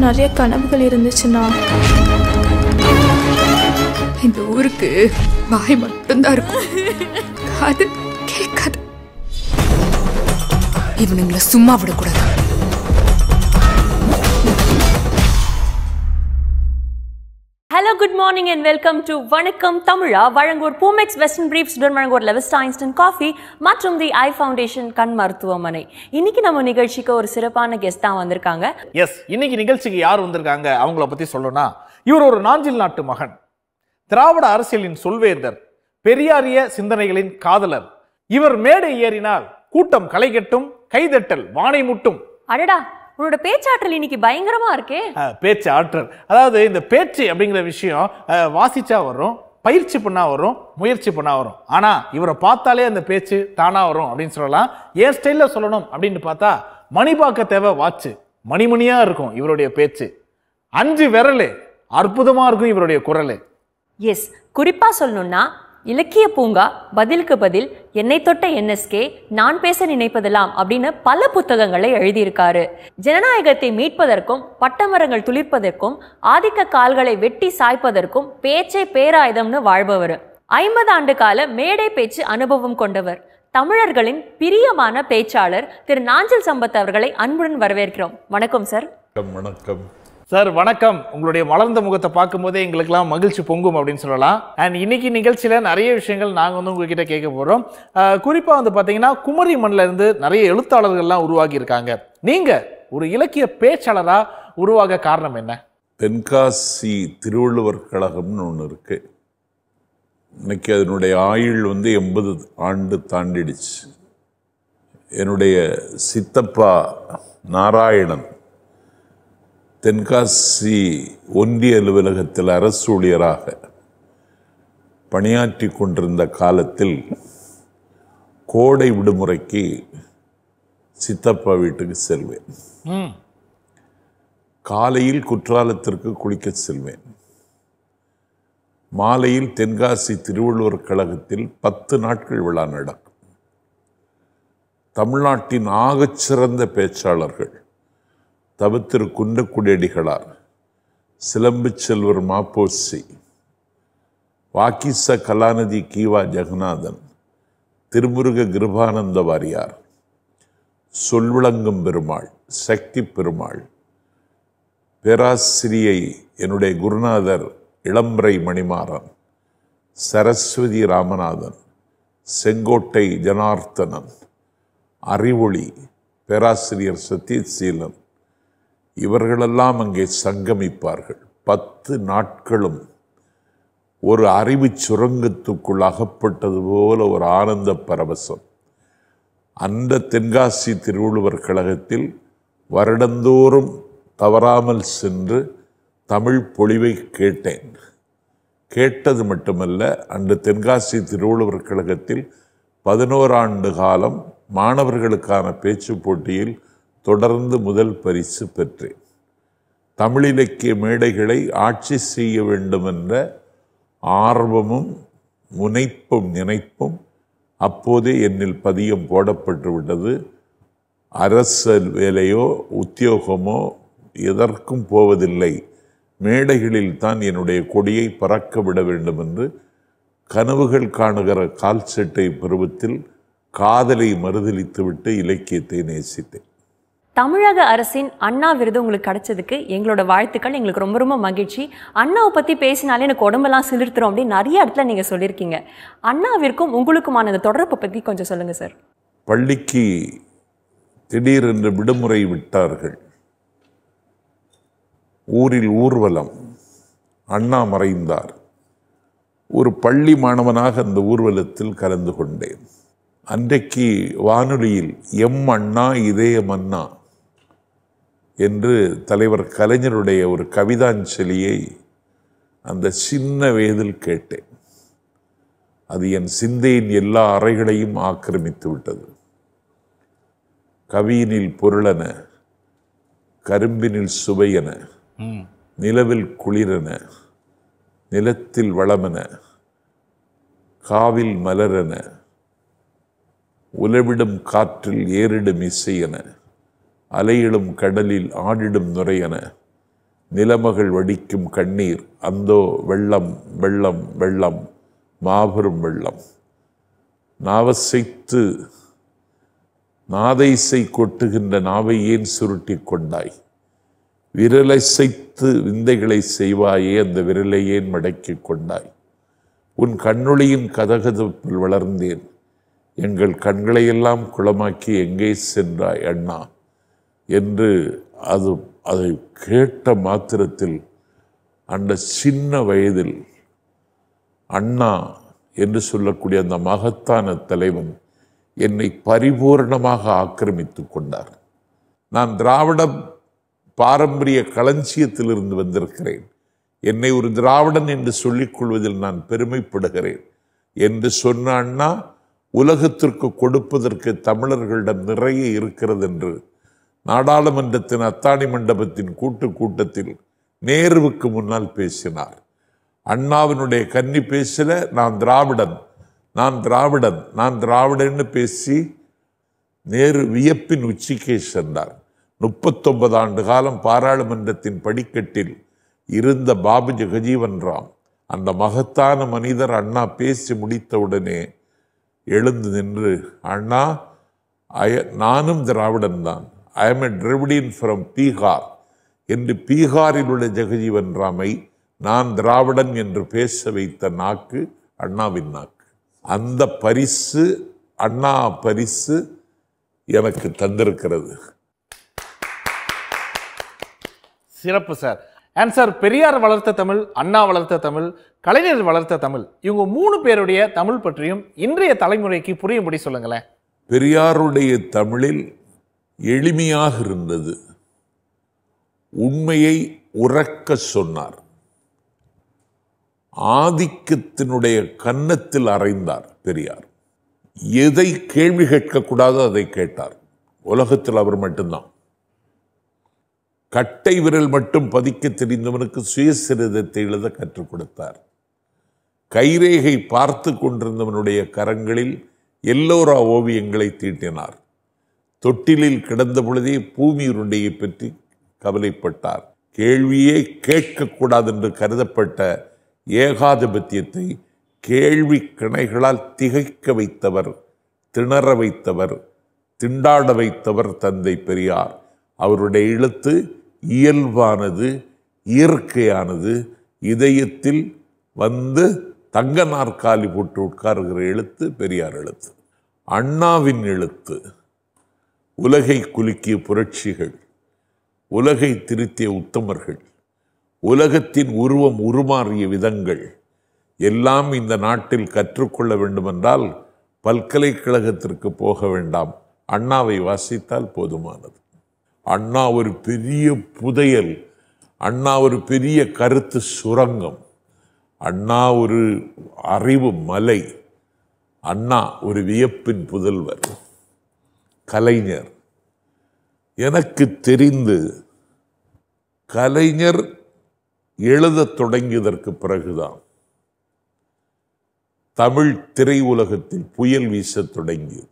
நிறைய கனவுகள் இருந்துச்சுன்னா இந்த ஊருக்கு வாய் மட்டும்தான் இருக்கும் அது கேட்காது இவனுங்களை சும்மா விடக்கூடாது hello good morning and welcome to Vanakkam Tamizha வழங்குவோர் பூமெக்ஸ் வெஸ்டர்ன் பிரீஃப்ஸ் உடன் வழங்குவோர் லெவஸ்டா இன்ஸ்டன்ட் காஃபி மற்றும் தி ஐ ஃபவுண்டேஷன் கண் மருத்துவமனை இன்னைக்கு நம்ம நிகழ்ச்சிக்கு ஒரு சிறப்பான கெஸ்ட் தான் வந்திருக்காங்க எஸ் இன்னைக்கு நிகழ்ச்சிக்கு யார் வந்திருக்காங்க அவங்கள பத்தி சொல்லணும்னா இவர் ஒரு நாஞ்சில் நாட்டு மகன் திராவிட அரசியலின் சொல்வேந்தர் பெரியாரிய சிந்தனைகளின் காதலர் இவர் மேடை ஏறினால் கூட்டம் களைகட்டும் கைதட்டல் வானை முட்டும் அடடா உன்னோட பேச்சாற்றல் இன்னைக்கு பயங்கரமா இருக்கே அஹ், பேச்சு ஆற்றல் அதாவது இந்த பேச்சு அப்படிங்கிற விஷயம் அஹ், வாசிச்சா வரும் பயிற்சி பண்ணா வரும் முயற்சி பண்ணா வரும் ஆனா இவரை பார்த்தாலே அந்த பேச்சு தானா வரும் அப்படின்னு சொல்லலாம் ஏன் ஸ்டைல்ல சொல்லணும் அப்படின்னு பார்த்தா மணி பார்க்க தேவை வாட்சு மணிமணியா இருக்கும் இவருடைய பேச்சு அஞ்சு விரலு அற்புதமா இருக்கும் இவருடைய குரலு எஸ் குறிப்பா சொல்லணும்னா இலக்கிய பூங்கா பதிலுக்கு பதில் என்னை தொட்ட என்எஸ்கே நான் பேச நினைப்பதெல்லாம் அப்படின்னு பல புத்தகங்களை எழுதியிருக்காரு ஜனநாயகத்தை மீட்பதற்கும் பட்டமரங்கள் துளிர்ப்பதற்கும் ஆதிக்க கால்களை வெட்டி சாய்ப்பதற்கும் பேச்சே பேராயுதம்னு வாழ்பவர் ஐம்பது ஆண்டு கால மேடை பேச்சு அனுபவம் கொண்டவர் தமிழர்களின் பிரியமான பேச்சாளர் திரு நாஞ்சில் சம்பத் அவர்களை அன்புடன் வரவேற்கிறோம் வணக்கம் சார் வணக்கம் வணக்கம் சார் வணக்கம் உங்களுடைய மலர்ந்த முகத்தை பார்க்கும்போதே எங்களுக்கெல்லாம் மகிழ்ச்சி பொங்கும் அப்படின்னு சொல்லலாம் அண்ட் இன்னைக்கு நிகழ்ச்சியில் நிறைய விஷயங்கள் நாங்கள் வந்து உங்ககிட்ட கேட்க போகிறோம் குறிப்பாக வந்து பார்த்தீங்கன்னா குமரி மண்ணில் இருந்து நிறைய எழுத்தாளர்கள்லாம் உருவாகி இருக்காங்க நீங்கள் ஒரு இலக்கிய பேச்சாளராக உருவாக காரணம் என்ன தென்காசி திருவள்ளுவர் கழகம்னு ஒன்று இருக்கு இன்னைக்கு அதனுடைய ஆயுள் வந்து எண்பது ஆண்டு தாண்டிடுச்சு என்னுடைய சித்தப்பா நாராயணன் தென்காசி ஒன்றிய அலுவலகத்தில் அரசு ஊழியராக பணியாற்றி கொண்டிருந்த காலத்தில் கோடை விடுமுறைக்கு சித்தப்பா வீட்டுக்கு செல்வேன் ம் காலையில் குற்றாலத்திற்கு குளிக்க செல்வேன் மாலையில் தென்காசி திருவள்ளுவர் கழகத்தில் பத்து நாட்கள் விழா நடக்கும் தமிழ்நாட்டின் ஆகச்சிறந்த பேச்சாளர்கள் தவத்திரு குன்றக்குடியடிகளார் சிலம்பு செல்வர் மாப்போசி வாக்கிச கலாநிதி கீவா ஜெகநாதன் திருமுருக கிருபானந்த வாரியார் சொல்விளங்கும் பெருமாள் சக்தி பெருமாள் பேராசிரியை என்னுடைய குருநாதர் இளம்பரை மணிமாறன் சரஸ்வதி ராமநாதன் செங்கோட்டை ஜனார்த்தனன் அறிவொளி பேராசிரியர் சத்யசீலன் இவர்களெல்லாம் அங்கே சங்கமிப்பார்கள் பத்து நாட்களும் ஒரு அறிவு சுரங்கத்துக்குள் அகப்பட்டது போல ஒரு ஆனந்த பரவசம் அந்த தென்காசி திருவள்ளுவர் கழகத்தில் வருடந்தோறும் தவறாமல் சென்று தமிழ் பொழிவை கேட்டேன் கேட்டது மட்டுமல்ல அந்த தென்காசி திருவள்ளுவர் கழகத்தில் பதினோராண்டு காலம் மாணவர்களுக்கான பேச்சு போட்டியில் தொடர்ந்து முதல் பரிசு பெற்றேன் தமிழ் இலக்கிய மேடைகளை ஆட்சி செய்ய வேண்டும் என்ற ஆர்வமும் முனைப்பும் நினைப்பும் அப்போதே என்னில் பதியம் போடப்பட்டு விட்டது அரசு வேலையோ உத்தியோகமோ எதற்கும் போவதில்லை மேடைகளில் தான் என்னுடைய கொடியை பறக்க விட வேண்டும் என்று கனவுகள் காணுகிற கால் சட்டை பருவத்தில் காதலை மறுதலித்துவிட்டு இலக்கியத்தை நேசித்தேன் தமிழக அரசின் அண்ணா விருது உங்களுக்கு கிடைச்சதுக்கு எங்களோட வாழ்த்துக்கள் எங்களுக்கு ரொம்ப ரொம்ப மகிழ்ச்சி அண்ணாவை பற்றி பேசினாலே எனக்கு உடம்பெல்லாம் சிலிர்த்துரும் அப்படின்னு நிறைய இடத்துல நீங்கள் சொல்லியிருக்கீங்க அண்ணாவிற்கும் உங்களுக்குமான அந்த தொடர்பை பற்றி கொஞ்சம் சொல்லுங்கள் சார் பள்ளிக்கு திடீரென்று விடுமுறை விட்டார்கள் ஊரில் ஊர்வலம் அண்ணா மறைந்தார் ஒரு பள்ளி மாணவனாக அந்த ஊர்வலத்தில் கலந்து கொண்டேன் அன்றைக்கு வானொலியில் எம் அண்ணா இதயம் அண்ணா என்று தலைவர் கலைஞருடைய ஒரு கவிதாஞ்சலியை அந்த சின்ன வயதில் கேட்டேன் அது என் சிந்தையின் எல்லா அறைகளையும் ஆக்கிரமித்து விட்டது கவியினில் பொருளென கரும்பினில் சுவையென நிலவில் குளிரென நிலத்தில் வளமென காவில் மலரென உலவிடும் காற்றில் ஏறிடும் இசையென அலையிடும் கடலில் ஆடிடும் நுரையென நிலமகள் வடிக்கும் கண்ணீர் அந்தோ வெள்ளம் வெள்ளம் வெள்ளம் மாபெரும் வெள்ளம் நாவசைத்து நாதைசை கொட்டுகின்ற நாவை ஏன் சுருட்டிக் கொண்டாய் விரலைசைத்து விந்தைகளை செய்வாயே அந்த விரலை ஏன் மடக்கிக் கொண்டாய் உன் கண்ணொளியின் கதகதப்பில் வளர்ந்தேன் எங்கள் கண்களையெல்லாம் குளமாக்கி எங்கே சென்றாய் அண்ணா என்று அது அதை கேட்ட மாத்திரத்தில் அந்த சின்ன வயதில் அண்ணா என்று சொல்லக்கூடிய அந்த மகத்தான தலைவன் என்னை பரிபூர்ணமாக ஆக்கிரமித்து கொண்டார் நான் திராவிட பாரம்பரிய களஞ்சியத்திலிருந்து வந்திருக்கிறேன் என்னை ஒரு திராவிடன் என்று சொல்லிக் கொள்வதில் நான் பெருமைப்படுகிறேன் என்று சொன்ன அண்ணா உலகத்திற்கு கொடுப்பதற்கு தமிழர்களிடம் நிறைய இருக்கிறது என்று நாடாளுமன்றத்தின் அத்தாணி மண்டபத்தின் கூட்டு கூட்டத்தில் நேருவுக்கு முன்னால் பேசினார் அண்ணாவினுடைய கன்னி பேசல நான் திராவிடன் நான் திராவிடன் நான் திராவிடன்னு பேசி நேரு வியப்பின் உச்சிக்கே சென்றார் முப்பத்தொன்பது ஆண்டு காலம் பாராளுமன்றத்தின் படிக்கட்டில் இருந்த பாபு ஜெகஜீவன் ராம் அந்த மகத்தான மனிதர் அண்ணா பேசி முடித்தவுடனே எழுந்து நின்று அண்ணா அய நானும் திராவிடன் தான் I am a Dravidian from Bihar என்று பீகாரில் உள்ள ஜெகஜீவன் ராமை நான் திராவிடன் என்று பேச வைத்த நாக்கு அண்ணாவின் நாக்கு அந்த பரிசு அண்ணா பரிசு எனக்கு தந்திருக்கிறது சிறப்பு சார் அண்ட் சார் பெரியார் வளர்த்த தமிழ் அண்ணா வளர்த்த தமிழ் கலைஞர் வளர்த்த தமிழ் இவங்க மூணு பேருடைய தமிழ் பற்றியும் இன்றைய தலைமுறைக்கு புரியும்படி சொல்லுங்களேன் பெரியாருடைய தமிழில் எளிமையாக இருந்தது உண்மையை உறக்க சொன்னார் ஆதிக்கத்தினுடைய கன்னத்தில் அறைந்தார் பெரியார் எதை கேள்வி கேட்கக்கூடாதோ அதை கேட்டார் உலகத்தில் அவர் மட்டும்தான் கட்டை விரல் மட்டும் பதிக்க தெரிந்தவனுக்கு சுயசரிதத்தை எழுத கற்றுக் கொடுத்தார் கைரேகை பார்த்து கொண்டிருந்தவனுடைய கரங்களில் எல்லோரா ஓவியங்களை தீட்டினார் தொட்டிலில் கிடந்த பொழுதே பூமி உருண்டையை பற்றி கவலைப்பட்டார் கேள்வியே கேட்கக்கூடாது என்று கருதப்பட்ட ஏகாதிபத்தியத்தை கேள்வி கிணைகளால் திகைக்க வைத்தவர் திணற வைத்தவர் திண்டாட வைத்தவர் தந்தை பெரியார் அவருடைய எழுத்து இயல்பானது இயற்கையானது இதயத்தில் வந்து தங்க நாற்காலி போட்டு உட்காருகிற எழுத்து பெரியார் எழுத்து அண்ணாவின் எழுத்து உலகை குலுக்கிய புரட்சிகள் உலகை திருத்திய உத்தமர்கள் உலகத்தின் உருவம் உருமாறிய விதங்கள் எல்லாம் இந்த நாட்டில் கற்றுக்கொள்ள வேண்டுமென்றால் பல்கலைக்கழகத்திற்கு போக வேண்டாம் அண்ணாவை வாசித்தால் போதுமானது அண்ணா ஒரு பெரிய புதையல் அண்ணா ஒரு பெரிய கருத்து சுரங்கம் அண்ணா ஒரு அறிவு மலை அண்ணா ஒரு வியப்பின் புதல்வர் கலைஞர் எனக்கு தெரிந்து கலைஞர் எழுதத் தொடங்கியதற்கு பிறகுதான் தமிழ் திரையுலகத்தில் புயல் வீசத் தொடங்கியது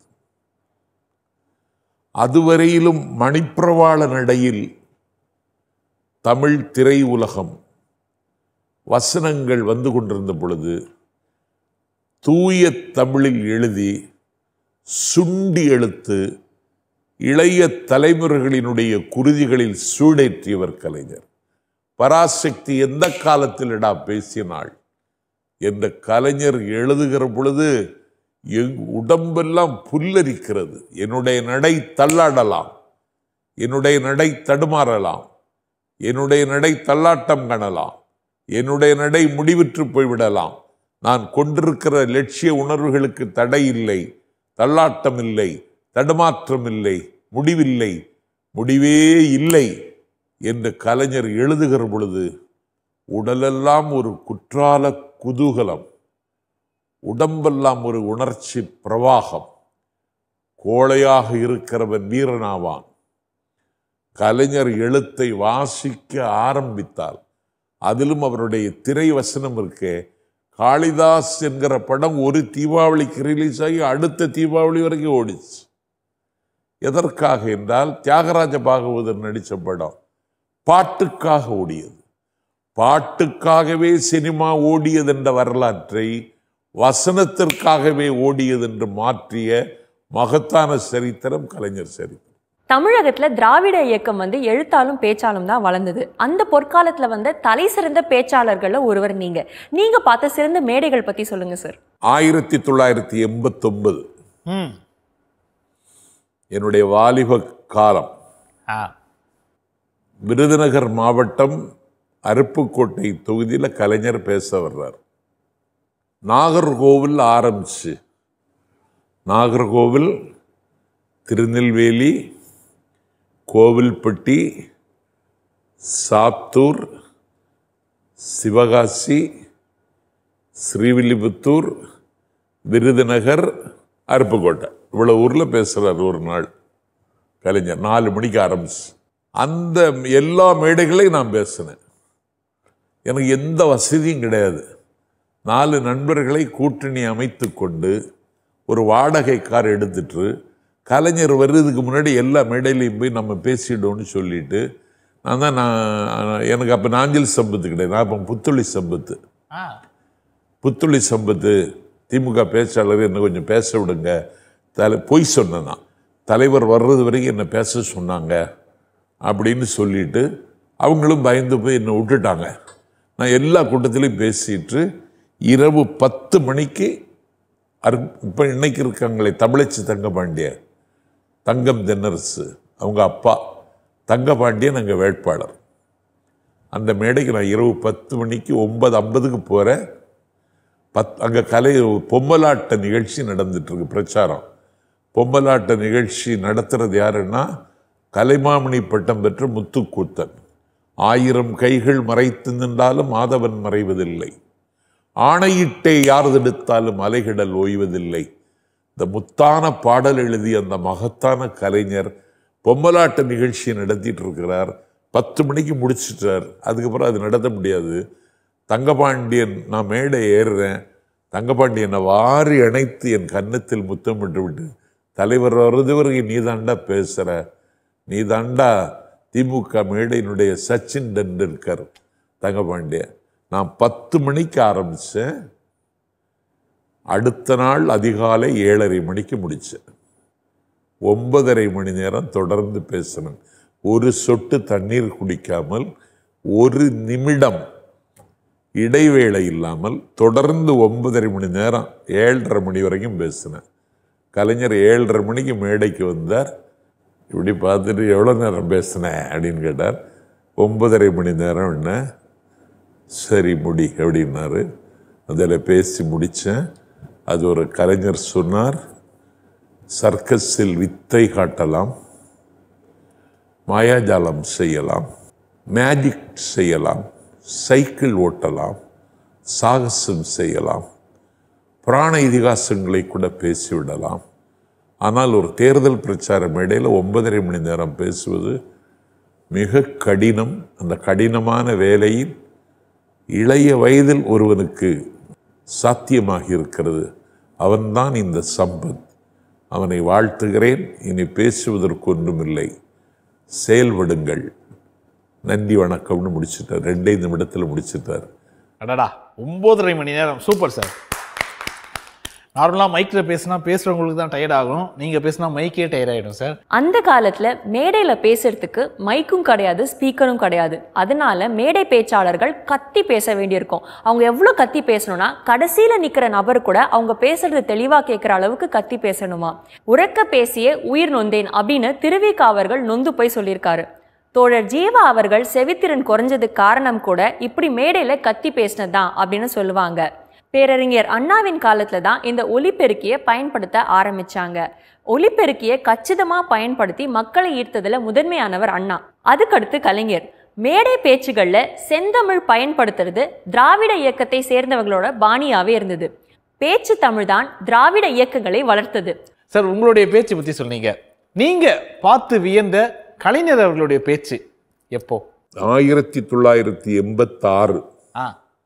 அதுவரையிலும் மணிப்பிரவாள நடையில் தமிழ் திரையுலகம் வசனங்கள் வந்து கொண்டிருந்த பொழுது தூய தமிழில் எழுதி சுண்டி எழுத்து இளைய தலைமுறைகளினுடைய குருதிகளில் சூடேற்றியவர் கலைஞர் பராசக்தி எந்த காலத்திலடா பேசினாள் என்ற கலைஞர் எழுதுகிற பொழுது எங் உடம்பெல்லாம் புல்லரிக்கிறது என்னுடைய நடை தள்ளாடலாம் என்னுடைய நடை தடுமாறலாம் என்னுடைய நடை தள்ளாட்டம் காணலாம் என்னுடைய நடை முடிவுற்று போய்விடலாம் நான் கொண்டிருக்கிற லட்சிய உணர்வுகளுக்கு தடை இல்லை தள்ளாட்டம் இல்லை தடுமாற்றம் இல்லை முடிவில்லை முடிவே இல்லை என்று கலைஞர் எழுதுகிற பொழுது உடலெல்லாம் ஒரு குற்றால குதூகலம் உடம்பெல்லாம் ஒரு உணர்ச்சி பிரவாகம் கோழையாக இருக்கிறவன் வீரனாவான் கலைஞர் எழுத்தை வாசிக்க ஆரம்பித்தால் அதிலும் அவருடைய திரை வசனம் இருக்கே காளிதாஸ் என்கிற படம் ஒரு தீபாவளிக்கு ரிலீஸ் ஆகி அடுத்த தீபாவளி வரைக்கும் ஓடிச்சு எதற்காக என்றால் தியாகராஜ பாகவதர் நடித்த படம் பாட்டுக்காக ஓடியது பாட்டுக்காகவே சினிமா ஓடியது என்ற வரலாற்றை வசனத்திற்காகவே ஓடியது என்று மாற்றிய மகத்தான சரித்திரம் கலைஞர் சரித்திரம் தமிழகத்துல திராவிட இயக்கம் வந்து எழுத்தாலும் பேச்சாலும் தான் வளர்ந்தது அந்த பொற்காலத்துல வந்த தலை சிறந்த பேச்சாளர்கள்ல ஒருவர் நீங்க நீங்க பார்த்த சிறந்த மேடைகள் பத்தி சொல்லுங்க சார் ஆயிரத்தி தொள்ளாயிரத்தி எண்பத்தொன்பது ம் என்னுடைய வாலிப காலம் ஆ விருதுநகர் மாவட்டம் அருப்புக்கோட்டை தொகுதியில் கலைஞர் பேச வர்றார் நாகர்கோவில் ஆரம்பிச்சு நாகர்கோவில் திருநெல்வேலி கோவில்பட்டி சாத்தூர் சிவகாசி ஸ்ரீவில்லிபுத்தூர் விருதுநகர் அருப்புக்கோட்டை இவ்வளோ ஊரில் பேசுகிறார் ஒரு நாள் கலைஞர் நாலு மணிக்கு ஆரம்பிச்சு அந்த எல்லா மேடைகளையும் நான் பேசினேன் எனக்கு எந்த வசதியும் கிடையாது நாலு நண்பர்களை கூட்டணி அமைத்து கொண்டு ஒரு வாடகை கார் எடுத்துட்டு கலைஞர் வர்றதுக்கு முன்னாடி எல்லா மேடையிலையும் போய் நம்ம பேசிட்டோம்னு சொல்லிட்டு நான் தான் நான் எனக்கு அப்போ நாஞ்சல் சம்பத்து கிடையாது நான் இப்போ புத்துளி சம்பத்து ஆ புத்துளி சம்பத்து திமுக பேச்சாளர் என்ன கொஞ்சம் பேச விடுங்க தலை பொய் சொன்னேன் நான் தலைவர் வர்றது வரைக்கும் என்னை பேச சொன்னாங்க அப்படின்னு சொல்லிட்டு அவங்களும் பயந்து போய் என்னை விட்டுட்டாங்க நான் எல்லா கூட்டத்திலையும் பேசிட்டு இரவு பத்து மணிக்கு அரு இப்போ இன்னைக்கு இருக்காங்களே தமிழச்சி தங்கபாண்டிய தங்கம் தென்னரசு அவங்க அப்பா தங்கபாண்டியன் அங்கே வேட்பாளர் அந்த மேடைக்கு நான் இரவு பத்து மணிக்கு ஒன்பது ஐம்பதுக்கு போகிறேன் பத் அங்கே கலை பொம்மலாட்ட நிகழ்ச்சி நடந்துட்டு இருக்கு பிரச்சாரம் பொம்மலாட்ட நிகழ்ச்சி நடத்துறது யாருன்னா கலைமாமணி பட்டம் பெற்ற முத்துக்கூத்தன் ஆயிரம் கைகள் மறைத்து நின்றாலும் மாதவன் மறைவதில்லை ஆணையிட்டே யார் தடுத்தாலும் அலைகிடல் ஓய்வதில்லை இந்த முத்தான பாடல் எழுதிய அந்த மகத்தான கலைஞர் பொம்மலாட்ட நிகழ்ச்சியை நடத்திட்டு இருக்கிறார் பத்து மணிக்கு முடிச்சிட்டார் அதுக்கப்புறம் அது நடத்த முடியாது தங்கபாண்டியன் நான் மேடை ஏறுறேன் தங்கபாண்டியனை வாரி அணைத்து என் கன்னத்தில் முத்தமிட்டு விட்டு தலைவர் வர்றது வரைக்கும் நீ தாண்டா பேசுற நீ தாண்டா திமுக மேடையினுடைய சச்சின் டெண்டுல்கர் தங்கபாண்டியன் நான் பத்து மணிக்கு ஆரம்பித்தேன் அடுத்த நாள் அதிகாலை ஏழரை மணிக்கு முடித்தேன் ஒன்பதரை மணி நேரம் தொடர்ந்து பேசினேன் ஒரு சொட்டு தண்ணீர் குடிக்காமல் ஒரு நிமிடம் இடைவேளை இல்லாமல் தொடர்ந்து ஒன்பதரை மணி நேரம் ஏழரை மணி வரைக்கும் பேசினேன் கலைஞர் ஏழரை மணிக்கு மேடைக்கு வந்தார் இப்படி பார்த்துட்டு எவ்வளோ நேரம் பேசினேன் அப்படின்னு கேட்டார் ஒன்பதரை மணி நேரம் என்ன சரி முடி அப்படின்னாரு அதில் பேசி முடித்தேன் அது ஒரு கலைஞர் சொன்னார் சர்க்கஸில் வித்தை காட்டலாம் மாயாஜாலம் செய்யலாம் மேஜிக் செய்யலாம் சைக்கிள் ஓட்டலாம் சாகசம் செய்யலாம் புராண இதிகாசங்களை கூட பேசிவிடலாம் ஆனால் ஒரு தேர்தல் பிரச்சார மேடையில் ஒன்பதரை மணி நேரம் பேசுவது மிக கடினம் அந்த கடினமான வேலையில் இளைய வயதில் ஒருவனுக்கு சாத்தியமாகி இருக்கிறது அவன்தான் இந்த சம்பத் அவனை வாழ்த்துகிறேன் இனி பேசுவதற்கு ஒன்றுமில்லை செயல்படுங்கள் நன்றி வணக்கம்னு முடிச்சிட்டார் ரெண்டே நிமிடத்தில் முடிச்சிட்டார் அடடா ஒம்போதரை மணி நேரம் சூப்பர் சார் நார்மலாக மைக்கில் பேசினா பேசுகிறவங்களுக்கு தான் டயர்ட் ஆகும் நீங்கள் பேசினா மைக்கே டயர்ட் ஆகிடும் சார் அந்த காலத்துல மேடையில பேசுறதுக்கு மைக்கும் கிடையாது ஸ்பீக்கரும் கிடையாது அதனால மேடை பேச்சாளர்கள் கத்தி பேச வேண்டியிருக்கும் அவங்க எவ்வளவு கத்தி பேசணும்னா கடைசியில நிக்கிற நபர் கூட அவங்க பேசுறது தெளிவா கேட்கிற அளவுக்கு கத்தி பேசணுமா உறக்க பேசிய உயிர் நொந்தேன் அப்படின்னு திருவிக்கா அவர்கள் நொந்து போய் சொல்லியிருக்காரு தோழர் ஜீவா அவர்கள் செவித்திறன் குறைஞ்சதுக்கு காரணம் கூட இப்படி மேடையில கத்தி பேசினதுதான் அப்படின்னு சொல்லுவாங்க பேரறிஞர் அண்ணாவின் காலத்துல தான் இந்த ஒலிபெருக்கியை பயன்படுத்த ஆரம்பிச்சாங்க ஒலிபெருக்கியை கச்சிதமா பயன்படுத்தி மக்களை ஈர்த்ததுல முதன்மையானவர் அண்ணா அதுக்கடுத்து கலைஞர் மேடை பேச்சுகள்ல செந்தமிழ் பயன்படுத்துறது திராவிட இயக்கத்தை சேர்ந்தவங்களோட பாணியாவே இருந்தது பேச்சு தமிழ் தான் திராவிட இயக்கங்களை வளர்த்தது சார் உங்களுடைய பேச்சு பற்றி சொன்னீங்க நீங்கள் பார்த்து வியந்த கலைஞர் அவர்களுடைய பேச்சு எப்போ ஆயிரத்தி தொள்ளாயிரத்தி எண்பத்தாறு ஆ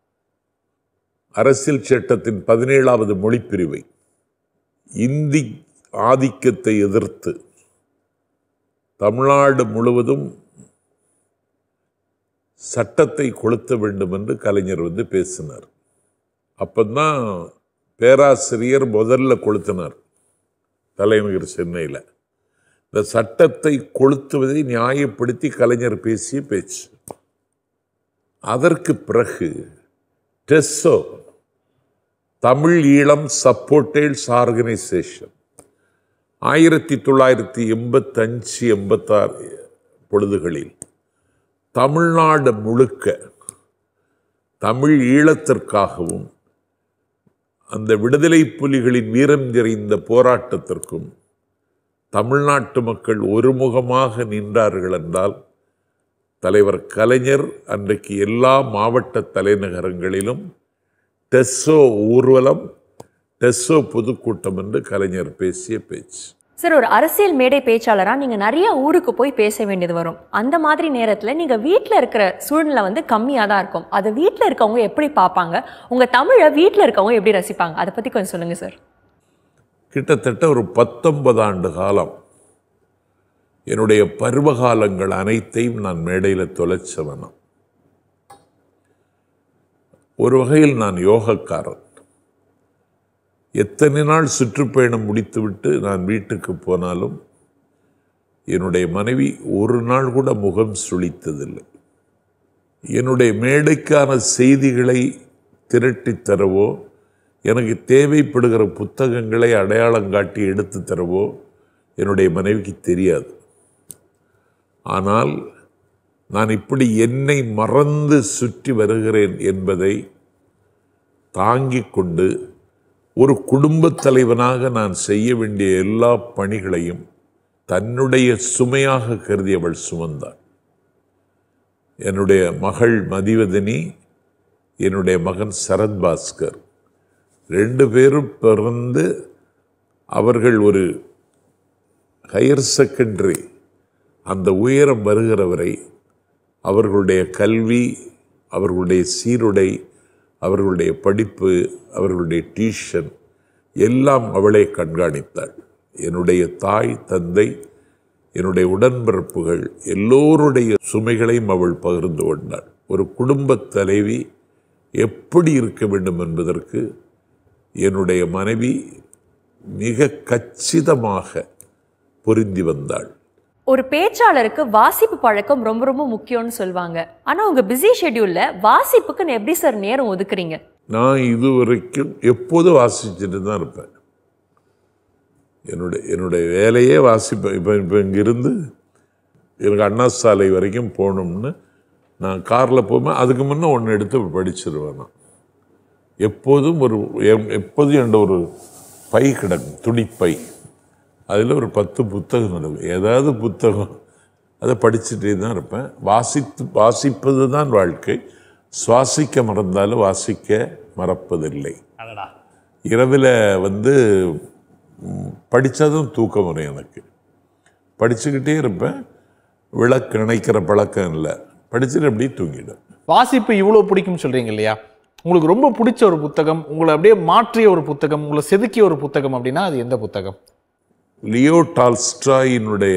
அரசியல் சட்டத்தின் பதினேழாவது மொழிப்பிரிவை இந்தி ஆதிக்கத்தை எதிர்த்து தமிழ்நாடு முழுவதும் சட்டத்தை கொளுத்த வேண்டும் என்று கலைஞர் வந்து பேசினார் அப்பந்தான் பேராசிரியர் முதல்ல கொளுத்தினார் தலைநகர் சென்னையில் இந்த சட்டத்தை கொளுத்துவதை நியாயப்படுத்தி கலைஞர் பேசிய பேச்சு அதற்கு பிறகு TESO Tamil Eelam supporters organisation ஆயிரத்தி தொள்ளாயிரத்தி எண்பத்தஞ்சு எண்பத்தாறு பொழுதுகளில் தமிழ்நாடு முழுக்க தமிழ் ஈழத்திற்காகவும் அந்த விடுதலை புலிகளின் வீரம் நிறைந்த போராட்டத்திற்கும் தமிழ்நாட்டு மக்கள் ஒருமுகமாக நின்றார்கள் என்றால் தலைவர் கலைஞர் அன்றைக்கு எல்லா மாவட்ட தலைநகரங்களிலும் டெஸ்ஸோ ஊர்வலம் டெஸ்ஸோ பொதுக்கூட்டம் என்று கலைஞர் பேசிய பேச்சு சார் ஒரு அரசியல் மேடை பேச்சாளரா நீங்க நிறைய ஊருக்கு போய் பேச வேண்டியது வரும் அந்த மாதிரி நேரத்துல நீங்க வீட்ல இருக்கிற சூழ்நிலை வந்து கம்மியா தான் இருக்கும் அதை வீட்ல இருக்கவங்க எப்படி பார்ப்பாங்க உங்க தமிழை வீட்ல இருக்கவங்க எப்படி ரசிப்பாங்க அதை பத்தி கொஞ்சம் சொல்லுங்க சார் கிட்டத்தட்ட ஒரு பத்தொன்பது ஆண்டு காலம் என்னுடைய பருவகாலங்கள் அனைத்தையும் நான் மேடையில் தொலைச்சவனம் ஒரு வகையில் நான் யோகக்காரன் எத்தனை நாள் சுற்றுப்பயணம் முடித்துவிட்டு நான் வீட்டுக்கு போனாலும் என்னுடைய மனைவி ஒரு நாள் கூட முகம் சுளித்ததில்லை என்னுடைய மேடைக்கான செய்திகளை திரட்டித் தரவோ எனக்கு தேவைப்படுகிற புத்தகங்களை அடையாளம் காட்டி எடுத்து தரவோ என்னுடைய மனைவிக்கு தெரியாது ஆனால் நான் இப்படி என்னை மறந்து சுற்றி வருகிறேன் என்பதை தாங்கிக் கொண்டு ஒரு குடும்பத் தலைவனாக நான் செய்ய வேண்டிய எல்லா பணிகளையும் தன்னுடைய சுமையாக கருதி அவள் சுமந்தாள் என்னுடைய மகள் மதிவதனி என்னுடைய மகன் சரத் பாஸ்கர் ரெண்டு பேரும் பிறந்து அவர்கள் ஒரு ஹையர் செகண்டரி அந்த உயரம் வருகிற வரை அவர்களுடைய கல்வி அவர்களுடைய சீருடை அவர்களுடைய படிப்பு அவர்களுடைய டியூஷன் எல்லாம் அவளே கண்காணித்தாள் என்னுடைய தாய் தந்தை என்னுடைய உடன்பிறப்புகள் எல்லோருடைய சுமைகளையும் அவள் பகிர்ந்து கொண்டாள் ஒரு குடும்பத் தலைவி எப்படி இருக்க வேண்டும் என்பதற்கு என்னுடைய மனைவி மிக கச்சிதமாக பொருந்தி வந்தாள் ஒரு பேச்சாளருக்கு வாசிப்பு பழக்கம் ரொம்ப ரொம்ப முக்கியம்னு சொல்லுவாங்க ஆனா உங்க பிஸி ஷெட்யூல்ல வாசிப்புக்கு எப்படி சார் நேரம் ஒதுக்குறீங்க நான் இதுவரைக்கும் எப்போதும் வாசிச்சுட்டு தான் இருப்பேன் என்னுடைய என்னுடைய வேலையே வாசிப்பேன் இப்போ இப்போ இங்கிருந்து எனக்கு அண்ணா சாலை வரைக்கும் போகணும்னு நான் காரில் போவேன் அதுக்கு முன்னே ஒன்று எடுத்து படிச்சிருவேன் நான் எப்போதும் ஒரு எம்- எப்போதும் என்கிட்ட ஒரு பை கிடக்கும் துணிப்பை அதில் ஒரு பத்து புத்தகம் இருக்கும் ஏதாவது புத்தகம் அதை படிச்சுட்டே தான் இருப்பேன் வாசித்து வாசிப்பது தான் வாழ்க்கை சுவாசிக்க மறந்தாலும் வாசிக்க மறப்பதில்லை இரவில் வந்து ம், படிச்சதும் தூக்கம் வரும் எனக்கு படிச்சுக்கிட்டே இருப்பேன் விளக்கு நினைக்கிற பழக்கம் இல்லை படிச்சுட்டு அப்படியே தூங்கிடும் வாசிப்பு இவ்வளோ பிடிக்கும்னு சொல்றீங்க இல்லையா உங்களுக்கு ரொம்ப பிடிச்ச ஒரு புத்தகம் உங்களை அப்படியே மாற்றிய ஒரு புத்தகம் உங்களை செதுக்கிய ஒரு புத்தகம் அப்படின்னா அது எந்த புத்தகம் லியோ டால்ஸ்டாயினுடைய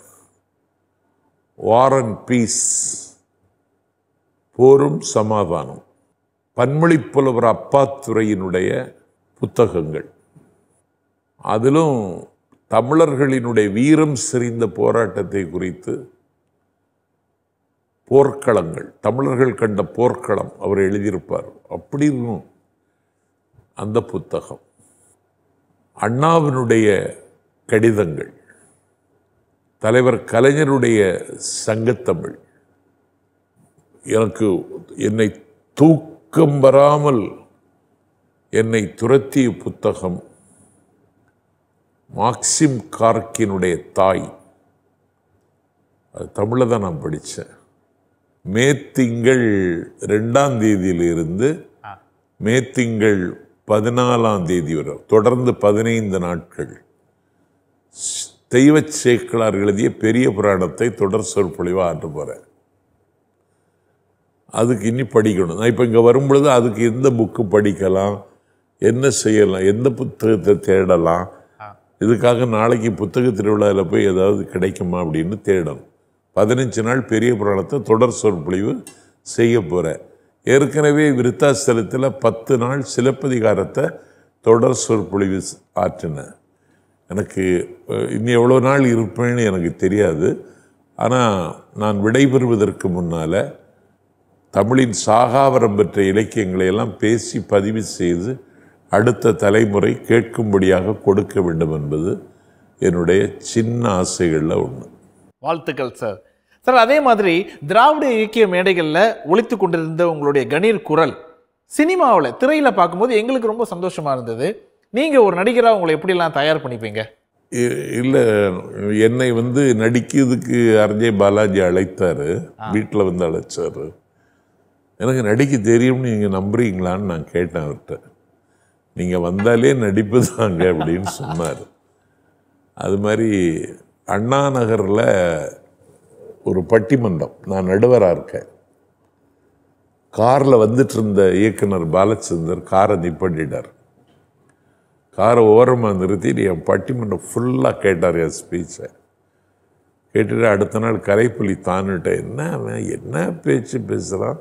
வாரன் பீஸ் போரும் சமாதானம் பன்மொழி புலவர் அப்பாத்துறையினுடைய புத்தகங்கள் அதிலும் தமிழர்களினுடைய வீரம் செறிந்த போராட்டத்தை குறித்து போர்க்களங்கள் தமிழர்கள் கண்ட போர்க்களம் அவர் எழுதியிருப்பார் அப்படி இருக்கும் அந்த புத்தகம் அண்ணாவினுடைய கடிதங்கள் தலைவர் கலைஞருடைய சங்கத்தமிழ் எனக்கு என்னை தூக்கம் வராமல் என்னை துரத்திய புத்தகம் மாக்சிம் கார்க்கினுடைய தாய் அது தமிழில் தான் நான் படித்தேன் மேத்திங்கள் ரெண்டாம் தேதியிலிருந்து மேத்திங்கள் பதினாலாம் தேதி வரை தொடர்ந்து பதினைந்து நாட்கள் தெய்வ சேக்கலார் எழுதிய பெரிய புராணத்தை தொடர் சொற்பொழிவாக ஆற்ற போகிறேன் அதுக்கு இனி படிக்கணும் நான் இப்போ இங்கே வரும்பொழுது அதுக்கு எந்த புக்கு படிக்கலாம் என்ன செய்யலாம் எந்த புத்தகத்தை தேடலாம் இதுக்காக நாளைக்கு புத்தக திருவிழாவில் போய் ஏதாவது கிடைக்குமா அப்படின்னு தேடணும் பதினஞ்சு நாள் பெரிய புராணத்தை தொடர் சொற்பொழிவு செய்ய போகிறேன் ஏற்கனவே விருத்தாசலத்தில் பத்து நாள் சிலப்பதிகாரத்தை தொடர் சொற்பொழிவு ஆற்றினேன் எனக்கு அஹ், இன்னும் எவ்வளோ நாள் இருப்பேன்னு எனக்கு தெரியாது ஆனால் நான் விடைபெறுவதற்கு முன்னால் தமிழின் சாகாவரம் பெற்ற இலக்கியங்களை எல்லாம் பேசி பதிவு செய்து அடுத்த தலைமுறை கேட்கும்படியாக கொடுக்க வேண்டும் என்பது என்னுடைய சின்ன ஆசைகளில் ஒன்று வாழ்த்துக்கள் சார் சார் அதே மாதிரி திராவிட இலக்கிய மேடைகளில் ஒழித்து கொண்டிருந்த உங்களுடைய கணீர் குரல் சினிமாவில் திரையில் பார்க்கும்போது எங்களுக்கு ரொம்ப சந்தோஷமா இருந்தது நீங்க ஒரு நடிகராக உங்களை எப்படிலாம் தயார் பண்ணிப்பீங்க இல்லை என்னை வந்து நடிக்கிறதுக்கு அர்ஜய் பாலாஜி அழைத்தார் வீட்டில் வந்து அழைச்சார் எனக்கு நடிக்க தெரியும்னு நீங்கள் நம்புறீங்களான்னு நான் கேட்டேன் அவர்கிட்ட நீங்கள் வந்தாலே நடிப்பு தாங்க அப்படின்னு சொன்னார் அது மாதிரி அண்ணா நகரில் ஒரு பட்டிமன்றம் நான் நடுவராக இருக்கேன் காரில் வந்துட்டு இருந்த இயக்குனர் பாலச்சந்தர் காரை நிப்பாட்டிட்டார் காரை ஓரமாக நிறுத்தி என் பட்டிமன்றம் ஃபுல்லாக கேட்டார் என் ஸ்பீச்சை கேட்டுட்டு அடுத்த நாள் கரைப்புலி தான்னுட்ட என்ன அவன் என்ன பேச்சு பேசுகிறான்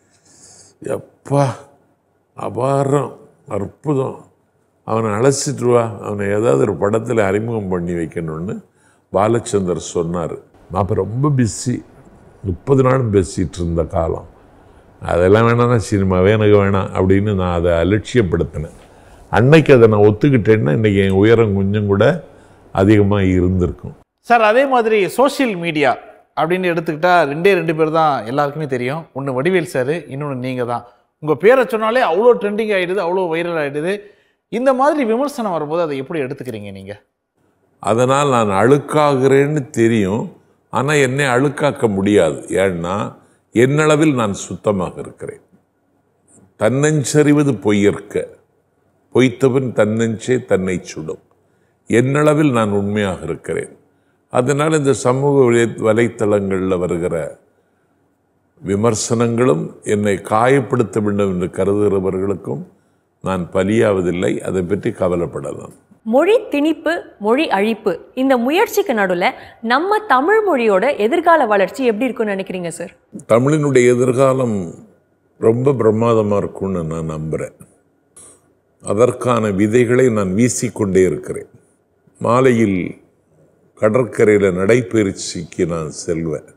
எப்பா அபாரம் அற்புதம் அவனை அழைச்சிட்டு வா அவனை ஏதாவது ஒரு படத்தில் அறிமுகம் பண்ணி வைக்கணும்னு பாலச்சந்தர் சொன்னார் நான் அப்போ ரொம்ப பிஸி முப்பது நாளும் பேசிகிட்டு இருந்த காலம் அதெல்லாம் வேணாம்னா சினிமாவே எனக்கு வேணாம் அப்படின்னு நான் அதை அலட்சியப்படுத்தினேன் அன்னைக்கு அதை நான் ஒத்துக்கிட்டேன்னா இன்னைக்கு என் உயரம் கொஞ்சம் கூட அதிகமாக இருந்திருக்கும் சார் அதே மாதிரி சோஷியல் மீடியா அப்படின்னு எடுத்துக்கிட்டா ரெண்டே ரெண்டு பேர் தான் எல்லாருக்குமே தெரியும் ஒன்று வடிவேல் சார் இன்னொன்று நீங்கள் தான் உங்கள் பேரை சொன்னாலே அவ்வளோ ட்ரெண்டிங் ஆகிடுது அவ்வளோ வைரல் ஆகிடுது இந்த மாதிரி விமர்சனம் வரும்போது அதை எப்படி எடுத்துக்கிறீங்க நீங்கள் அதனால் நான் அழுக்காகிறேன்னு தெரியும் ஆனால் என்னை அழுக்காக்க முடியாது ஏன்னா என்னளவில் நான் சுத்தமாக இருக்கிறேன் தன்னஞ்சறிவது பொய்யற்க பொய்த்தவன் தன்னஞ்சே தன்னை சுடும் என்னளவில் நான் உண்மையாக இருக்கிறேன் அதனால் இந்த சமூக வலை- வலைத்தளங்களில் வருகிற விமர்சனங்களும் என்னை காயப்படுத்த வேண்டும் என்று கருதுகிறவர்களுக்கும் நான் பலியாவதில்லை அதை பற்றி கவலைப்படலாம் மொழி திணிப்பு மொழி அழிப்பு இந்த முயற்சிக்கு நடுவில் நம்ம தமிழ் மொழியோட எதிர்கால வளர்ச்சி எப்படி இருக்கும்னு நினைக்கிறீங்க சார் தமிழினுடைய எதிர்காலம் ரொம்ப பிரமாதமாக இருக்கும்னு நான் நம்புகிறேன் அதற்கான விதைகளை நான் வீசிக்கொண்டே இருக்கிறேன் மாலையில் கடற்கரையில் நடைபயிற்சிக்கு நான் செல்வேன்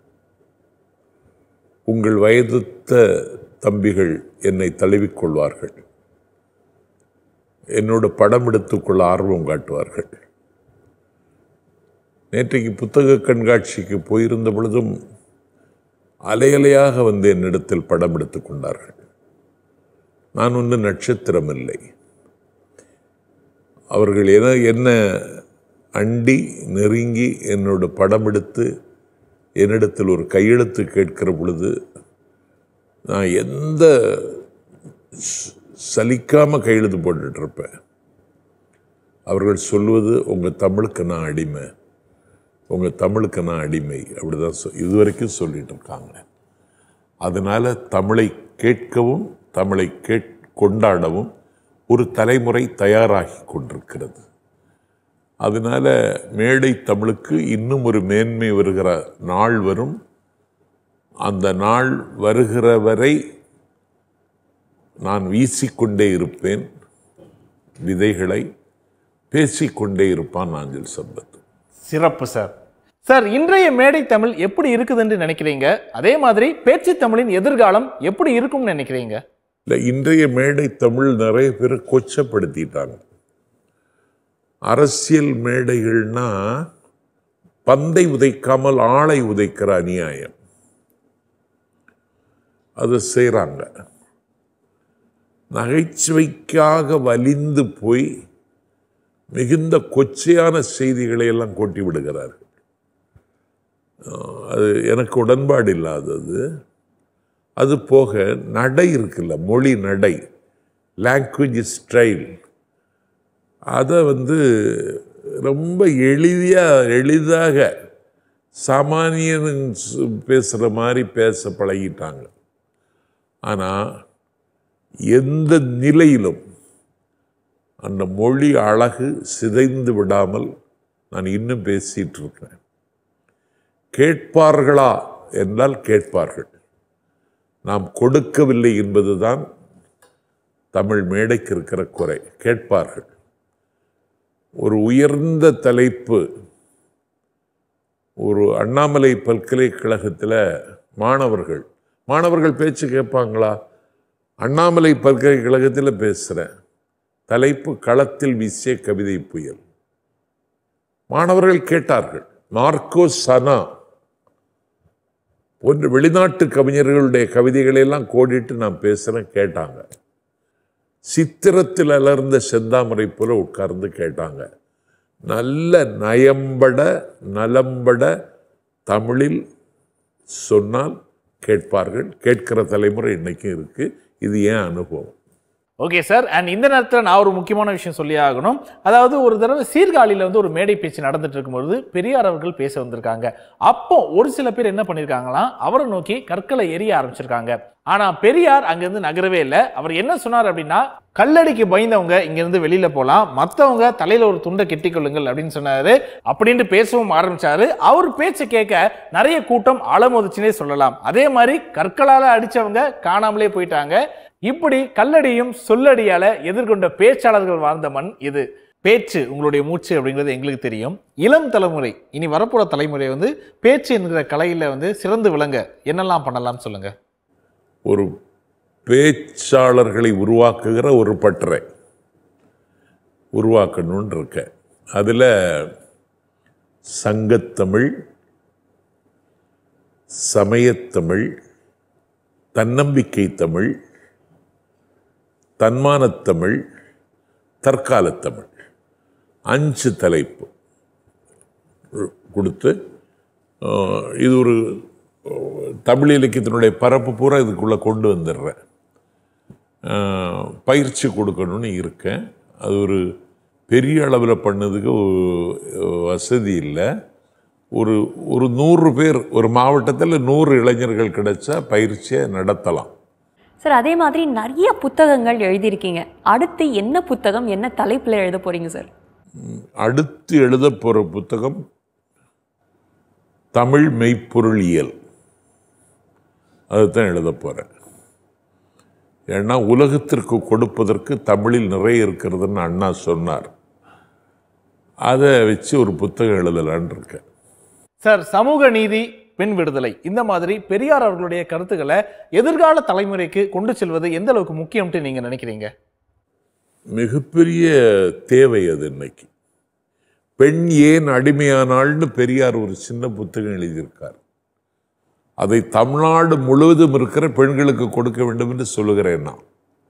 உங்கள் வயதுத்த தம்பிகள் என்னை தழுவிக்கொள்வார்கள் என்னோட படம் எடுத்துக்கொள்ள ஆர்வம் காட்டுவார்கள் நேற்றைக்கு புத்தக கண்காட்சிக்கு போயிருந்த பொழுதும் அலையலையாக வந்து என்னிடத்தில் படம் எடுத்துக் கொண்டார்கள் நான் ஒன்று நட்சத்திரம் இல்லை அவர்கள் என என்ன அண்டி நெருங்கி என்னோட படம் எடுத்து என்னிடத்தில் ஒரு கையெழுத்து கேட்கிற பொழுது நான் எந்த ச- சலிக்காம கையெழுத்து போட்டுட்டு இருப்பேன் அவர்கள் சொல்லுவது உங்கள் தமிழுக்கு நான் அடிமை உங்கள் தமிழுக்கு நான் அடிமை அப்படிதான் சொ இதுவரைக்கும் சொல்லிட்டு இருக்காங்க அதனால தமிழை கேட்கவும் தமிழை கேட் கொண்டாடவும் ஒரு தலைமுறை தயாராகி கொண்டிருக்கிறது அதனால மேடை தமிழுக்கு இன்னும் ஒரு மேன்மை வருகிற நாள் வரும் அந்த நாள் வருகிற வரை நான் வீசிக்கொண்டே இருப்பேன் விதைகளை பேசிக்கொண்டே இருப்பான் நாஞ்சில் சம்பத் சிறப்பு சார் சார் இன்றைய மேடை தமிழ் எப்படி இருக்குதுன்னு நினைக்கிறீங்க அதே மாதிரி பேச்சு தமிழின் எதிர்காலம் எப்படி இருக்கும்னு நினைக்கிறீங்க இல்லை இன்றைய மேடை தமிழ் நிறைய பேர் கொச்சப்படுத்திட்டாங்க அரசியல் மேடைகள்னா பந்தை உதைக்காமல் ஆளை உதைக்கிற அநியாயம் அது செய்கிறாங்க நகைச்சுவைக்காக வலிந்து போய் மிகுந்த கொச்சையான செய்திகளை எல்லாம் கொட்டி விடுகிறார்கள் அஹ் அது எனக்கு உடன்பாடு இல்லாதது அது போக நடை இருக்குல்ல மொழி நடை லாங்குவேஜ் ஸ்டைல் அதை வந்து ரொம்ப எளிதாக எளிதாக சாமானியன் பேசுகிற மாதிரி பேச பழகிட்டாங்க ஆனால் எந்த நிலையிலும் அந்த மொழி அழகு சிதைந்து விடாமல் நான் இன்னும் பேசிட்டு இருக்கிறேன் கேட்பார்களா என்றால் கேட்பார்கள் நாம் கொடுக்கவில்லை என்பதுதான் தமிழ் மேடைக்கு இருக்கிற குறை கேட்பார்கள் ஒரு உயர்ந்த தலைப்பு ஒரு அண்ணாமலை பல்கலைக்கழகத்தில் மாணவர்கள் மாணவர்கள் பேச்சு கேட்பாங்களா அண்ணாமலை பல்கலைக்கழகத்தில் பேசுகிறேன் தலைப்பு களத்தில் வீசிய கவிதை புயல் மாணவர்கள் கேட்டார்கள் மார்க்கோ சனா போன்ற வெளிநாட்டு கவிஞர்களுடைய கவிதைகளை எல்லாம் கோடிட்டு நான் பேசுகிறேன் கேட்டாங்க சித்திரத்தில் அலர்ந்த செந்தாமரை போல உட்கார்ந்து கேட்டாங்க நல்ல நயம்பட நலம்பட தமிழில் சொன்னால் கேட்பார்கள் கேட்கிற தலைமுறை இன்னைக்கும் இருக்கு இது ஏன் அனுபவம் ஓகே சார் அண்ட் இந்த நேரத்தில் நான் ஒரு முக்கியமான விஷயம் சொல்லி ஆகணும் அதாவது ஒரு தடவை சீர்காழியில் வந்து ஒரு மேடை பேச்சு நடந்துட்டு இருக்கும்பொழுது பெரியார் அவர்கள் பேச வந்திருக்காங்க அப்போ ஒரு சில பேர் என்ன பண்ணியிருக்காங்களாம் அவரை நோக்கி கற்களை எரிய ஆரம்பிச்சிருக்காங்க ஆனா பெரியார் அங்கிருந்து நகரவே இல்லை அவர் என்ன சொன்னார் அப்படின்னா கல்லடிக்கு பயந்தவங்க இங்கிருந்து வெளியில போலாம் மத்தவங்க தலையில ஒரு துண்டை கெட்டிக்கொள்ளுங்கள் அப்படின்னு சொன்னாரு அப்படின்ட்டு பேசவும் ஆரம்பிச்சாரு அவர் பேச்சை கேட்க நிறைய கூட்டம் அலமோதிச்சுனே சொல்லலாம் அதே மாதிரி கற்களால அடிச்சவங்க காணாமலே போயிட்டாங்க இப்படி கல்லடியும் சொல்லடியால எதிர்கொண்ட பேச்சாளர்கள் வாழ்ந்த மண் இது பேச்சு உங்களுடைய மூச்சு அப்படிங்கிறது எங்களுக்கு தெரியும் இளம் தலைமுறை இனி வரப்போற தலைமுறை வந்து பேச்சு என்கிற கலையில வந்து சிறந்து விளங்க என்னெல்லாம் பண்ணலாம்னு சொல்லுங்க ஒரு பேச்சாளர்களை உருவாக்குகிற ஒரு பட்டறை உருவாக்கணும்னு இருக்க அதில் சங்கத்தமிழ் சமயத்தமிழ் தன்னம்பிக்கை தமிழ் தன்மானத்தமிழ் தற்காலத்தமிழ் அஞ்சு தலைப்பு கொடுத்து அஹ், இது ஒரு அஹ், தமிழ் இலக்கியத்தினுடைய பரப்பு பூரா இதுக்குள்ளே கொண்டு வந்துடுறேன் அஹ், பயிற்சி கொடுக்கணும்னு இருக்கேன் அது ஒரு பெரிய அளவில் பண்ணதுக்கு ஒ- வசதி இல்லை ஒரு ஒரு நூறு பேர் ஒரு மாவட்டத்தில் நூறு இளைஞர்கள் கிடைச்சா பயிற்சியை நடத்தலாம் சார் அதே மாதிரி நிறைய புத்தகங்கள் எழுதியிருக்கீங்க அடுத்து என்ன புத்தகம் என்ன தலைப்பில் எழுத போறீங்க சார் அடுத்து எழுத போகிற புத்தகம் தமிழ் மெய்ப்பொருளியல் அதுதான் எழுத போகிறேன் ஏன்னா உலகத்திற்கு கொடுப்பதற்கு தமிழில் நிறைய இருக்கிறதுன்னு அண்ணா சொன்னார் அதை வச்சு ஒரு புத்தகம் எழுதலான்னு இருக்கேன் சார் சமூக நீதி பெண் விடுதலை இந்த மாதிரி பெரியார் அவர்களுடைய கருத்துக்களை எதிர்கால தலைமுறைக்கு கொண்டு செல்வது எந்த அளவுக்கு முக்கியம்ட்டு நீங்க நினைக்கிறீங்க மிகப்பெரிய தேவை அது இன்னைக்கு பெண் ஏன் அடிமையானாள்னு பெரியார் ஒரு சின்ன புத்தகம் எழுதியிருக்கார் அதை தமிழ்நாடு முழுவதும் இருக்கிற பெண்களுக்கு கொடுக்க வேண்டும் என்று சொல்லுகிறேன் நான்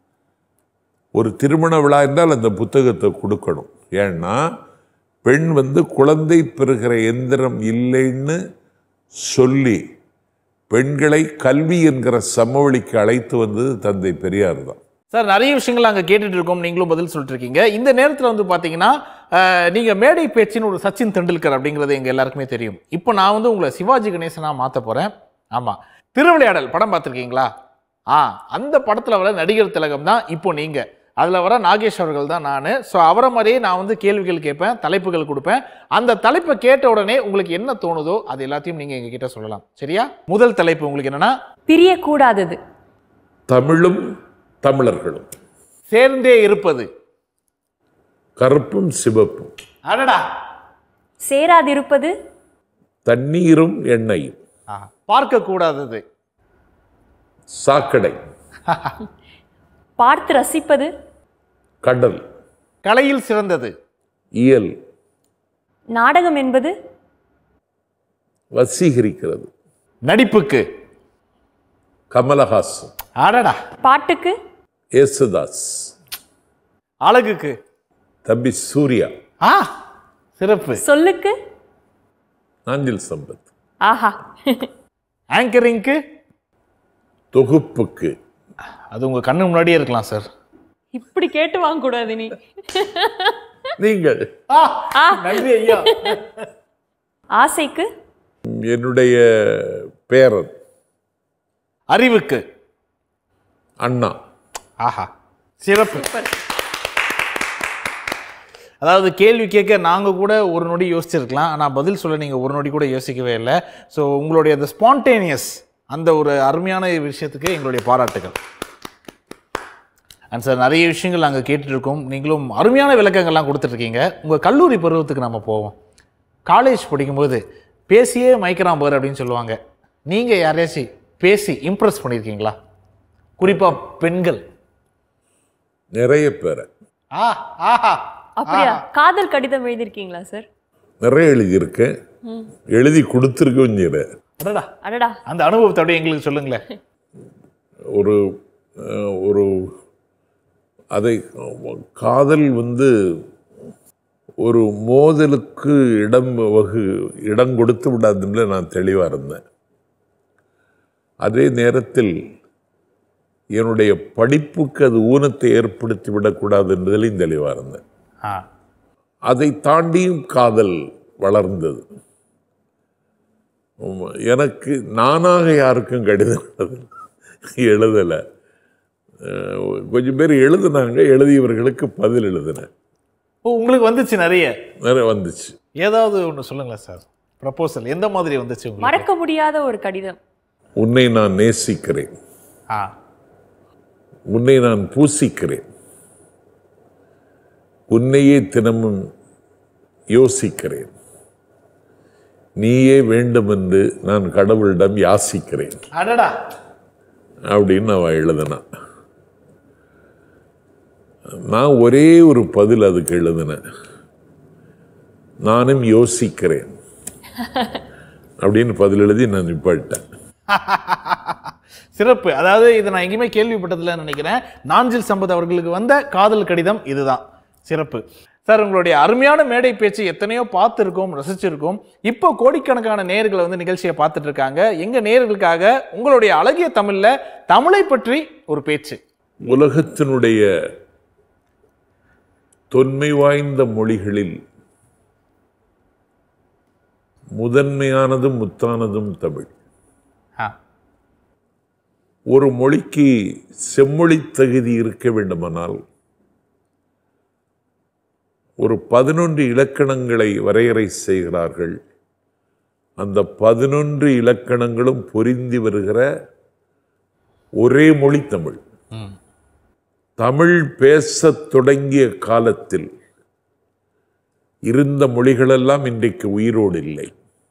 ஒரு திருமண விழா என்றால் அந்த புத்தகத்தை கொடுக்கணும் ஏன்னா பெண் வந்து குழந்தை பெறுகிற எந்திரம் இல்லைன்னு சொல்லி பெண்களை கல்வி என்கிற சமவெளிக்கு அழைத்து வந்தது தந்தை பெரியார் தான் சார் நிறைய விஷயங்கள் அங்கே கேட்டுட்டு இருக்கோம் நீங்களும் பதில் சொல்லிட்டு இருக்கீங்க இந்த நேரத்தில் வந்து பார்த்தீங்கன்னா அஹ், நீங்க மேடை பேச்சின்னு ஒரு சச்சின் தெண்டுல்கர் அப்படிங்கிறது எங்க எல்லாருக்குமே தெரியும் இப்போ நான் வந்து உங்களை சிவாஜி கணேசனா மாற்ற போறேன் ஆமா திருவிளையாடல் படம் பார்த்துருக்கீங்களா ஆ அந்த படத்தில் வர நடிகர் திலகம் தான் இப்போ நீங்க அதில் வர நாகேஷ் அவர்கள் தான் நான் ஸோ அவரை மாதிரியே நான் வந்து கேள்விகள் கேட்பேன் தலைப்புகள் கொடுப்பேன் அந்த தலைப்பை கேட்ட உடனே உங்களுக்கு என்ன தோணுதோ அது எல்லாத்தையும் நீங்கள் எங்ககிட்ட சொல்லலாம் சரியா முதல் தலைப்பு உங்களுக்கு என்னன்னா பிரியக்கூடாதது தமிழும் தமிழர்களும் சேர்ந்தே இருப்பது கருப்பும் சிவப்பும் அடடா சேராதிருப்பது தண்ணீரும் எண்ணெயும் பார்க்க கூடாதது சாக்கடை பார்த்து ரசிப்பது கடல் கலையில் சிறந்தது இயல் நாடகம் என்பது வசீகரிக்கிறது நடிப்புக்கு கமலஹாசன் அடடா பாட்டுக்கு யேசுதாஸ் அழகுக்கு தம்பி சூர்யா ஆ சிறப்பு சொல்லுக்கு நாஞ்சில் சம்பத் ஆஹா ஆங்கரிங்க்கு தொகுப்புக்கு அது உங்க கண்ணு முன்னாடியே இருக்கலாம் சார் இப்படி கேட்டு வாங்க கூடாது நீ நீங்கள் நன்றி ஐயா ஆசைக்கு என்னுடைய பேரன் அறிவுக்கு அண்ணா ஆஹா சிறப்பு அதாவது கேள்வி கேட்க நாங்கள் கூட ஒரு நொடி யோசிச்சிருக்கலாம் ஆனால் பதில் சொல்ல நீங்கள் ஒரு நொடி கூட யோசிக்கவே இல்லை ஸோ உங்களுடைய அந்த ஸ்பான்டேனியஸ் அந்த ஒரு அருமையான விஷயத்துக்கு எங்களுடைய பாராட்டுகள் அண்ட் சார் நிறைய விஷயங்கள் நாங்கள் கேட்டுட்ருக்கோம் நீங்களும் அருமையான விளக்கங்கள்லாம் கொடுத்துட்ருக்கீங்க உங்கள் கல்லூரி பருவத்துக்கு நம்ம போவோம் காலேஜ் படிக்கும்போது பேசியே மயக்கிறான் பாரு அப்படின்னு சொல்லுவாங்க நீங்கள் யாரையாச்சும் பேசி இம்ப்ரெஸ் பண்ணியிருக்கீங்களா குறிப்பாக பெண்கள் நிறைய பேரை ஆ ஆஹா அப்படியா காதல் கடிதம் எழுதியிருக்கீங்களா சார் நிறைய எழுதியிருக்கேன் எழுதி கொடுத்துருக்கவும் செய்கிறேன் அடடா அடடா அந்த அனுபவத்தை அப்படியே எங்களுக்கு சொல்லுங்களேன் ஒரு அஹ், ஒரு அதை காதல் வந்து ஒரு மோதலுக்கு இடம் வகு இடம் கொடுத்து விடாதுல நான் தெளிவாக இருந்தேன் அதே நேரத்தில் என்னுடைய படிப்புக்கு அது ஊனத்தை ஏற்படுத்தி விடக்கூடாது என்பதிலையும் தெளிவாக இருந்தேன் ஆ அதை தாண்டியும் காதல் வளர்ந்தது உம், எனக்கு நானாக யாருக்கும் கடிதம் எழுதலை கொஞ்சம் பேர் எழுதுனாங்க எழுதியவர்களுக்கு பதில் எழுதினேன் ஓ உங்களுக்கு வந்துச்சு நிறைய நிறைய வந்துச்சு ஏதாவது ஒன்று சொல்லுங்களேன் சார் ப்ரப்போசல் எந்த மாதிரி வந்துச்சு உங்களுக்கு மறக்க முடியாத ஒரு கடிதம் உன்னை நான் நேசிக்கிறேன் ஆ உன்னை நான் பூசிக்கிறேன் உன்னையே தினமும் யோசிக்கிறேன் நீயே வேண்டுமென்று நான் கடவுளிடம் யாசிக்கிறேன் அடடா அப்படின்னு அவன் எழுதினான் நான் ஒரே ஒரு பதில் அதுக்கு எழுதினேன் நானும் யோசிக்கிறேன் அப்படின்னு பதில் எழுதி நான் நிப்பாட்டேன் சிறப்பு அதாவது இதை நான் எங்கேயுமே கேள்விப்பட்டதில்ல நினைக்கிறேன் நாஞ்சில் சம்பத் அவர்களுக்கு வந்த காதல் கடிதம் இதுதான் சிறப்பு சார் உங்களுடைய அருமையான மேடை பேச்சு எத்தனையோ பார்த்துருக்கோம் ரசிச்சிருக்கோம் இப்போ கோடிக்கணக்கான நேயர்கள் வந்து நிகழ்ச்சியை பார்த்துட்டு இருக்காங்க எங்க நேயர்களுக்காக உங்களுடைய அழகிய தமிழ்ல தமிழை பற்றி ஒரு பேச்சு உலகத்தினுடைய தொன்மை வாய்ந்த மொழிகளில் முதன்மையானதும் முத்தானதும் தமிழ் ஆ ஒரு மொழிக்கு செம்மொழி தகுதி இருக்க வேண்டுமானால் ஒரு பதினொன்று இலக்கணங்களை வரையறை செய்கிறார்கள் அந்த பதினொன்று இலக்கணங்களும் பொருந்தி வருகிற ஒரே மொழி தமிழ் தமிழ் பேசத் தொடங்கிய காலத்தில் இருந்த மொழிகளெல்லாம் இன்றைக்கு உயிரோடு இல்லை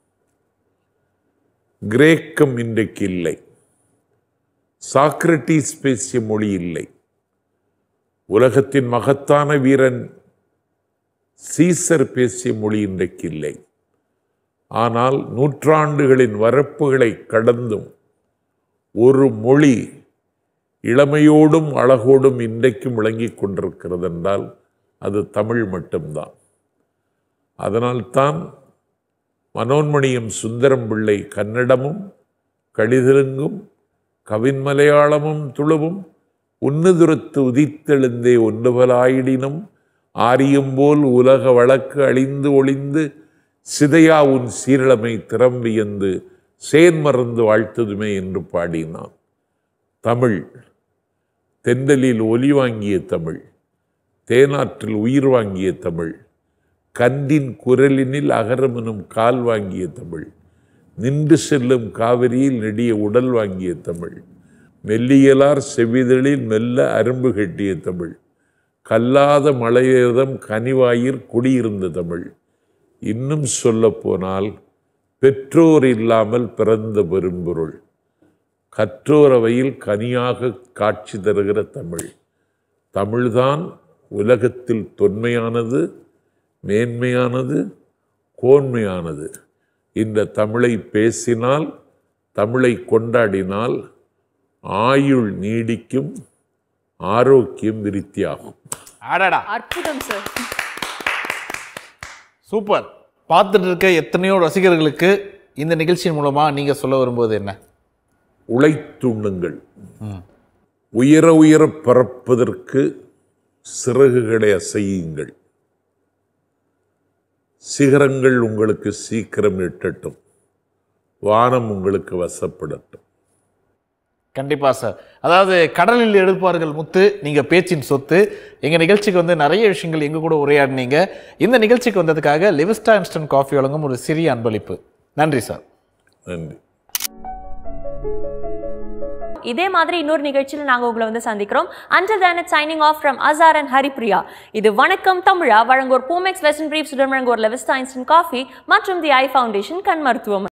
கிரேக்கம் இன்றைக்கு இல்லை சாக்ரட்டிஸ் பேசிய மொழி இல்லை உலகத்தின் மகத்தான வீரன் சீசர் பேசிய மொழி இன்றைக்கு இல்லை ஆனால் நூற்றாண்டுகளின் வரப்புகளை கடந்தும் ஒரு மொழி இளமையோடும் அழகோடும் இன்றைக்கும் விளங்கிக் கொண்டிருக்கிறது என்றால் அது தமிழ் மட்டும்தான் அதனால்தான் மனோன்மணியம் சுந்தரம் பிள்ளை கன்னடமும் கடிதெலுங்கும் கவின் மலையாளமும் துளுவும் உன்னுதுரத்து உதித்தெழுந்தே ஒன்றுபலாயிடினும் ஆரியும்போல் உலக வழக்கு அழிந்து ஒளிந்து சிதையா உன் சீரழமை திறம்பியந்து சேர்மறந்து வாழ்த்ததுமே என்று பாடினான் தமிழ் தென்றலில் ஒலி வாங்கிய தமிழ் தேனாற்றில் உயிர் வாங்கிய தமிழ் கன்றின் குரலினில் அகரமெனும் கால் வாங்கிய தமிழ் நின்று செல்லும் காவிரியில் நெடிய உடல் வாங்கிய தமிழ் மெல்லியலார் செவிதழில் மெல்ல அரும்பு கட்டிய தமிழ் கல்லாத மலையேதம் கனிவாயிர் குடியிருந்த தமிழ் இன்னும் சொல்லப் போனால் பெற்றோர் இல்லாமல் பிறந்த பெரும்பொருள் கற்றோர் அவையில் கனியாக காட்சி தருகிற தமிழ் தமிழ்தான் உலகத்தில் தொன்மையானது மேன்மையானது கோன்மையானது இந்த தமிழை பேசினால் தமிழை கொண்டாடினால் ஆயுள் நீடிக்கும் ஆரோக்கியம் விருத்தியாகும் அடடா அற்புதம் சார் சூப்பர் பார்த்துட்டு இருக்க எத்தனையோ ரசிகர்களுக்கு இந்த நிகழ்ச்சியின் மூலமா நீங்க சொல்ல வரும்போது என்ன உழைத்துண்ணுங்கள் உயர உயர பறப்பதற்கு சிறகுகளை அசையுங்கள் சிகரங்கள் உங்களுக்கு சீக்கிரம் எட்டட்டும் வானம் உங்களுக்கு வசப்படட்டும் கண்டிப்பா சார் அதாவது கடலில் எடுப்பார்கள் முத்து நீங்க பேச்சின் சொத்து எங்க நிகழ்ச்சிக்கு வந்து நிறைய விஷயங்கள் எங்க கூட உரையாடினீங்க இந்த நிகழ்ச்சிக்கு வந்ததுக்காக லிவிஸ்டா இன்ஸ்டன்ட் காஃபி வழங்கும் ஒரு சிறிய அன்பளிப்பு நன்றி சார் நன்றி இதே மாதிரி இன்னொரு நிகழ்ச்சியில் நாங்கள் உங்களை வந்து சந்திக்கிறோம் and then signing off from Azhar and Haripriya இது வணக்கம் தமிழா வழங்குவோர் பூமெக்ஸ் வெஸ்டர்ன் பிரீஃப் சுடன் வழங்குவோர் லெவிஸ்டா இன்ஸ்டன்ட் காஃபி மற்றும் தி ஐ ஃபவுண்டேஷன் கண் மருத்துவம்